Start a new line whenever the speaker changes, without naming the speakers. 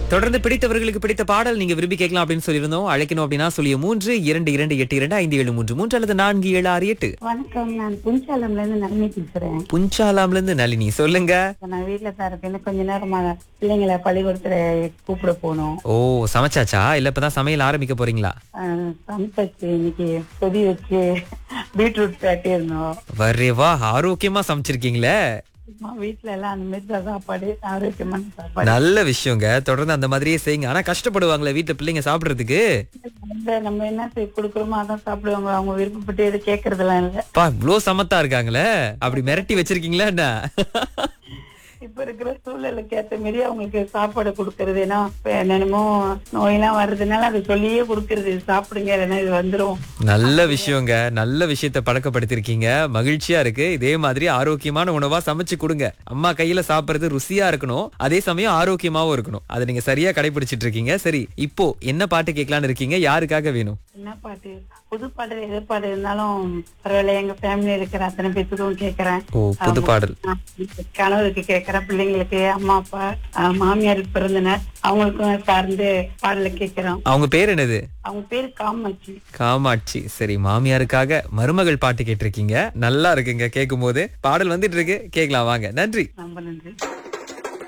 தொடர்ந்து பிடித்தவர்களுக்கு பிடித்த பாடல் நீங்க விரும்பி கேட்கலாம் அப்படின்னு சொல்லியிருந்தோம் அழைக்கணும் அப்படின்னா சொல்லிய மூன்று இரண்டு இரண்டு எட்டு இரண்டு ஐந்து ஏழு மூன்று மூன்று அல்லது நான்கு ஏழு ஆறு எட்டு
வணக்கம் நான் புன்சாலம்ல இருந்து நளினி பேசுறேன்
புஞ்சாலாம்ல இருந்து நளினி சொல்லுங்க
இப்ப நான் வீட்டுல தான் இருக்கேன் இன்னும் கொஞ்ச நேரமா பிள்ளைங்களை பள்ளிக்கூடத்துல கூப்பிட போகணும்
ஓ சமைச்சாச்சா இல்ல இப்பதான் சமையல் ஆரம்பிக்க போறீங்களா
ஆஹ் சமைச்சாச்சு இன்னைக்கு கொதி வச்சு பீட்ரூட் காட்டியிருந்தோம்
வரே வா ஆரோக்கியமா சமைச்சிருக்கீங்களே
அம்மா வீட்டுல எல்லாம் அந்த மாதிரி தான் சாப்பாடு ஆரோக்கியமான சாப்பாடு
நல்ல விஷயங்க தொடர்ந்து அந்த மாதிரியே செய்யுங்க ஆனா கஷ்டப்படுவாங்களே வீட்டுல பிள்ளைங்க சாப்பிடுறதுக்கு
அந்த நம்ம என்ன செய் கொடுக்குறோமோ அதான் சாப்பிடுவாங்க அவங்க விருப்பப்பட்டு எதுவும் கேக்குறதெல்லாம் இல்ல
பா இவ்ளோ சமத்தா இருக்காங்களே அப்படி மிரட்டி வச்சிருக்கீங்களா என்ன
இப்ப இருக்கிற சூழலுக்கு ஏத்த மாதிரி அவங்களுக்கு சாப்பாடு கொடுக்கறது ஏன்னா இப்ப என்னென்னமோ நோயெல்லாம் வர்றதுனால அதை சொல்லியே கொடுக்கறது இது சாப்பிடுங்க இல்லைன்னா இது வந்துரும்
நல்ல விஷயங்க நல்ல விஷயத்த பழக்கப்படுத்திருக்கீங்க மகிழ்ச்சியா இருக்கு இதே மாதிரி ஆரோக்கியமான உணவா சமைச்சு கொடுங்க அம்மா கையில சாப்பிடுறது ருசியா இருக்கணும் அதே சமயம் ஆரோக்கியமாவும் இருக்கணும் அதை நீங்க சரியா கடைபிடிச்சிட்டு இருக்கீங்க சரி இப்போ என்ன பாட்டு கேட்கலான்னு இருக்கீங்க யாருக்காக வேணும்
என்ன பாட்டு புது பாட்டு எது பாட்டு இருந்தாலும் பரவாயில்ல எங்க ஃபேமிலி இருக்கிற அத்தனை பேத்துக்கும் கேக்குறேன்
ஓ புது பாடல்
ஆஹ் கணவருக்கு கேக்குறேன் பிள்ளைங்களுக்கு அம்மா அப்பா ஆஹ் மாமியாருக்கு பிறந்தனர் அவங்களுக்கும் சார்ந்து பாடல கேக்குறோம்
அவங்க பேர் என்னது
அவங்க பேரு காமாட்சி
காமாட்சி சரி மாமியாருக்காக மருமகள் பாட்டு கேட்டிருக்கீங்க நல்லா இருக்குங்க கேட்கும் போது பாடல் வந்துட்டு இருக்கு கேட்கலாம் வாங்க நன்றி
ரொம்ப நன்றி